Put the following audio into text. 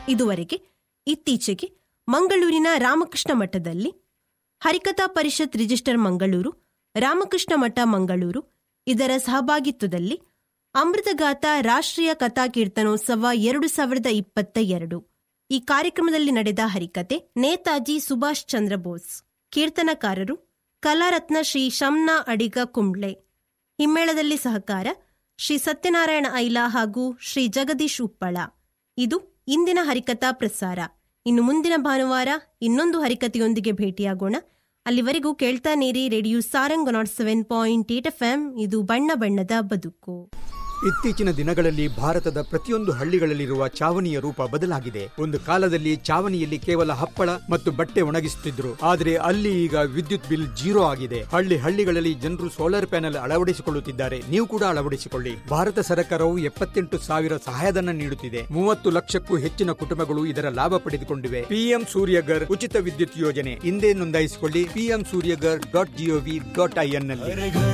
ಇದುವರೆಗೆ ಇತ್ತೀಚೆಗೆ ಮಂಗಳೂರಿನ ರಾಮಕೃಷ್ಣ ಮಠದಲ್ಲಿ ಹರಿಕಥಾ ಪರಿಷತ್ ರಿಜಿಸ್ಟರ್ ಮಂಗಳೂರು ರಾಮಕೃಷ್ಣ ಮಠ ಮಂಗಳೂರು ಇದರ ಸಹಭಾಗಿತ್ವದಲ್ಲಿ ಅಮೃತಗಾಥ ರಾಷ್ಟ್ರೀಯ ಕಥಾ ಕೀರ್ತನೋತ್ಸವ ಎರಡು ಸಾವಿರದ ಇಪ್ಪತ್ತ ಎರಡು ಈ ಕಾರ್ಯಕ್ರಮದಲ್ಲಿ ನಡೆದ ಹರಿಕತೆ ನೇತಾಜಿ ಸುಭಾಷ್ ಚಂದ್ರ ಬೋಸ್ ಕೀರ್ತನಕಾರರು ಕಲಾರತ್ನ ಶ್ರೀ ಶಮ್ನಾ ಅಡಿಗ ಕುಂಬ್ಳೆ ಹಿಮ್ಮೇಳದಲ್ಲಿ ಸಹಕಾರ ಶ್ರೀ ಸತ್ಯನಾರಾಯಣ ಐಲಾ ಹಾಗೂ ಶ್ರೀ ಜಗದೀಶ್ ಉಪ್ಪಳ ಇದು ಇಂದಿನ ಹರಿಕಥಾ ಪ್ರಸಾರ ಇನ್ನು ಮುಂದಿನ ಭಾನುವಾರ ಇನ್ನೊಂದು ಹರಿಕತೆಯೊಂದಿಗೆ ಭೇಟಿಯಾಗೋಣ ಅಲ್ಲಿವರೆಗೂ ಕೇಳ್ತಾ ನೀರಿ radio Sarang nought seven point eight F ಇದು ಬಣ್ಣ ಬಣ್ಣದ ಬದುಕು ಇತ್ತೀಚಿನ ದಿನಗಳಲ್ಲಿ ಭಾರತದ ಪ್ರತಿಯೊಂದು ಹಳ್ಳಿಗಳಲ್ಲಿರುವ ಚಾವಣಿಯ ರೂಪ ಬದಲಾಗಿದೆ ಒಂದು ಕಾಲದಲ್ಲಿ ಚಾವಣಿಯಲ್ಲಿ ಕೇವಲ ಹಪ್ಪಳ ಮತ್ತು ಬಟ್ಟೆ ಒಣಗಿಸುತ್ತಿದ್ರು ಆದರೆ ಅಲ್ಲಿ ಈಗ ವಿದ್ಯುತ್ ಬಿಲ್ ಜೀರೋ ಆಗಿದೆ ಹಳ್ಳಿ ಹಳ್ಳಿಗಳಲ್ಲಿ ಜನರು ಸೋಲಾರ್ ಪ್ಯಾನೆಲ್ ಅಳವಡಿಸಿಕೊಳ್ಳುತ್ತಿದ್ದಾರೆ ನೀವು ಕೂಡ ಅಳವಡಿಸಿಕೊಳ್ಳಿ ಭಾರತ ಸರ್ಕಾರವು ಎಪ್ಪತ್ತೆಂಟು ಸಾವಿರ ಸಹಾಯಧನ ನೀಡುತ್ತಿದೆ ಮೂವತ್ತು ಲಕ್ಷಕ್ಕೂ ಹೆಚ್ಚಿನ ಕುಟುಂಬಗಳು ಇದರ ಲಾಭ ಪಡೆದುಕೊಂಡಿವೆ ಪಿಎಂ ಸೂರ್ಯಗರ್ ಉಚಿತ ವಿದ್ಯುತ್ ಯೋಜನೆ ಹಿಂದೆ ನೋಂದಾಯಿಸಿಕೊಳ್ಳಿ PM Suryaghar dot GOV dot IN ನಲ್ಲಿ